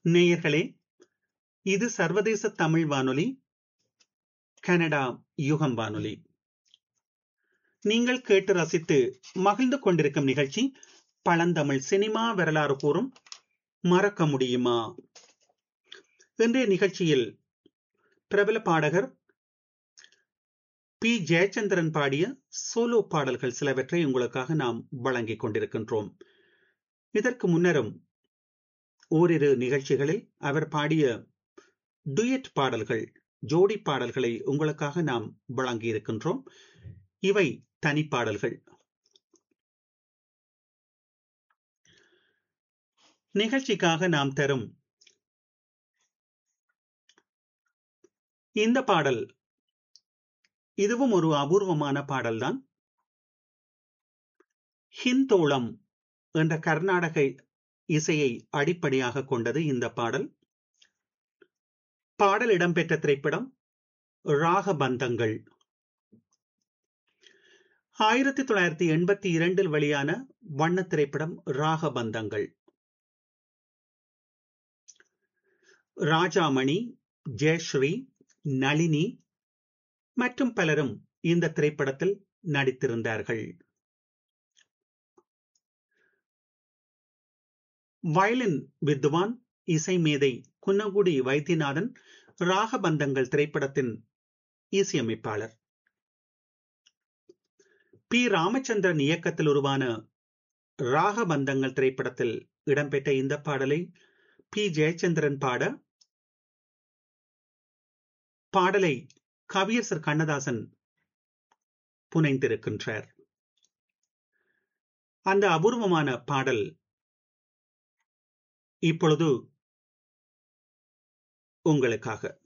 நேயர்களே இது சர்வதேச தமிழ் வானொலி கனடா யுகம் வானொலி நீங்கள் கேட்டு ரசித்து மகிழ்ந்து கொண்டிருக்கும் நிகழ்ச்சி பழந்தமிழ் சினிமா வரலாறு கூறும் மறக்க முடியுமா இன்றைய நிகழ்ச்சியில் பிரபல பாடகர் பி ஜெயச்சந்திரன் பாடிய சோலோ பாடல்கள் சிலவற்றை உங்களுக்காக நாம் வழங்கிக் கொண்டிருக்கின்றோம் இதற்கு முன்னரும் ஓரிரு நிகழ்ச்சிகளில் அவர் பாடிய டுயட் பாடல்கள் ஜோடி பாடல்களை உங்களுக்காக நாம் வழங்கி இருக்கின்றோம் இவை தனிப்பாடல்கள் நிகழ்ச்சிக்காக நாம் தரும் இந்த பாடல் இதுவும் ஒரு அபூர்வமான பாடல்தான் ஹிந்தோளம் என்ற கர்நாடக இசையை அடிப்படையாக கொண்டது இந்த பாடல் பாடல் இடம்பெற்ற திரைப்படம் ராகபந்தங்கள் ஆயிரத்தி தொள்ளாயிரத்தி எண்பத்தி இரண்டில் வெளியான வண்ண திரைப்படம் ராகபந்தங்கள் ராஜாமணி ஜெயஸ்ரீ நளினி மற்றும் பலரும் இந்த திரைப்படத்தில் நடித்திருந்தார்கள் வயலின் வித்வான் இசை மேதை குன்னங்குடி வைத்தியநாதன் ராகபந்தங்கள் திரைப்படத்தின் இசையமைப்பாளர் பி ராமச்சந்திரன் இயக்கத்தில் உருவான ராகபந்தங்கள் திரைப்படத்தில் இடம்பெற்ற இந்த பாடலை பி ஜெயச்சந்திரன் பாட பாடலை கவியரசர் கண்ணதாசன் புனைந்திருக்கின்றார் அந்த அபூர்வமான பாடல் இப்பொழுது உங்களுக்காக